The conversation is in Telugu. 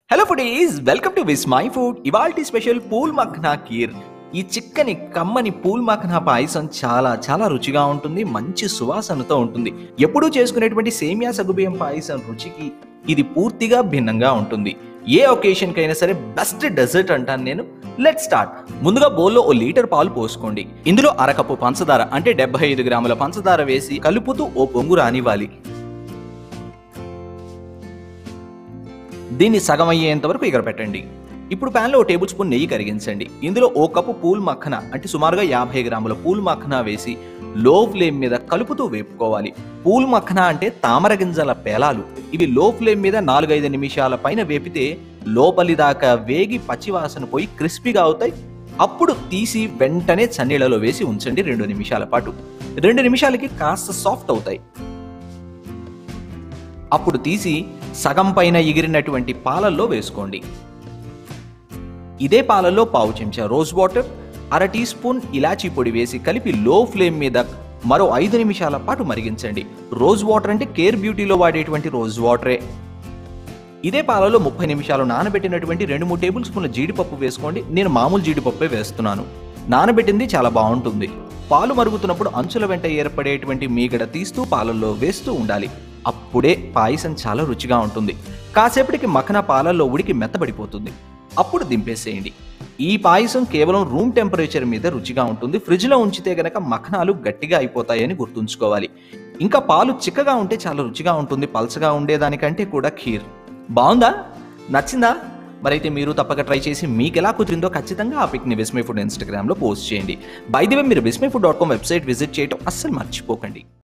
hello foodies welcome to Vismai food ఇవాల్టి స్పెషల్ పూల్ మఖ్నా కీర్ ఈ చిక్కని కమ్మని పూల్ మఖ్నా పాయసం చాలా చాలా రుచిగా ఉంటుంది మంచి సువాసనతో ఉంటుంది ఎప్పుడూ చేసుకునేటువంటి సేమియా సగుబియ్యం పాయసం రుచికి ఇది పూర్తిగా భిన్నంగా ఉంటుంది ఏ ఒకేషన్ కైనా సరే బెస్ట్ డెజర్ట్ అంటాను నేను లెట్ స్టార్ట్ ముందుగా బౌల్లో ఓ లీటర్ పాలు పోసుకోండి ఇందులో అరకప్పు పంచదార అంటే డెబ్బై ఐదు గ్రాముల పంచదార వేసి కలుపుతూ ఓ పొంగు రానివ్వాలి దీన్ని సగం అయ్యేంత వరకు ఎగర పెట్టండి ఇప్పుడు ప్యాన్లో ఓ టేబుల్ స్పూన్ నెయ్యి కరిగించండి ఇందులో ఓ కప్పు పూల్ మక్కన అంటే సుమారుగా యాభై గ్రాముల పూల్ మక్కన వేసి లో ఫ్లేమ్ మీద కలుపుతూ వేపుకోవాలి పూల్ మక్కన అంటే తామర గింజల పేలాలు ఇవి లో ఫ్లేమ్ మీద నాలుగైదు నిమిషాల పైన వేపితే లోపలి దాకా వేగి పచ్చివాసన పోయి క్రిస్పీగా అవుతాయి అప్పుడు తీసి వెంటనే చన్నీళ్ళలో వేసి ఉంచండి రెండు నిమిషాల పాటు రెండు నిమిషాలకి కాస్త సాఫ్ట్ అవుతాయి అప్పుడు తీసి సగం పైన ఎగిరినటువంటి పాలల్లో వేసుకోండి ఇదే పాలల్లో పావు చెంచా రోజ్ వాటర్ అర టీ స్పూన్ ఇలాచీ పొడి వేసి కలిపి లో ఫ్లేమ్ మీద మరో ఐదు నిమిషాల పాటు మరిగించండి రోజ్ వాటర్ అంటే కేర్ బ్యూటీలో వాడేటువంటి రోజ్ వాటరే ఇదే పాలలో ముప్పై నిమిషాలు నానబెట్టినటువంటి రెండు మూడు టేబుల్ స్పూన్ల జీడిపప్పు వేసుకోండి నేను మామూలు జీడిపప్పే వేస్తున్నాను నానబెట్టింది చాలా బాగుంటుంది పాలు మరుగుతున్నప్పుడు అంచుల వెంట ఏర్పడేటువంటి మీగడ తీస్తూ పాలల్లో వేస్తూ ఉండాలి అప్పుడే పాయసం చాలా రుచిగా ఉంటుంది కాసేపటికి మఖన పాలల్లో ఉడికి మెత్తబడిపోతుంది అప్పుడు దింపేసేయండి ఈ పాయసం కేవలం రూమ్ టెంపరేచర్ మీద రుచిగా ఉంటుంది ఫ్రిడ్జ్లో ఉంచితే గనక మఖనాలు గట్టిగా అయిపోతాయని గుర్తుంచుకోవాలి ఇంకా పాలు చిక్కగా ఉంటే చాలా రుచిగా ఉంటుంది పల్చగా ఉండేదానికంటే కూడా ఖీర్ బాగుందా నచ్చిందా మరైతే మీరు తప్పక ట్రై చేసి మీకు ఎలా కుదిరిందో ఖచ్చితంగా ఆ పిక్ని విస్మై ఫుడ్ ఇన్స్టాగ్రామ్లో పోస్ట్ చేయండి బై ది వే మీరు Vismai food dot com website visit చేయడం అస్సలు మర్చిపోకండి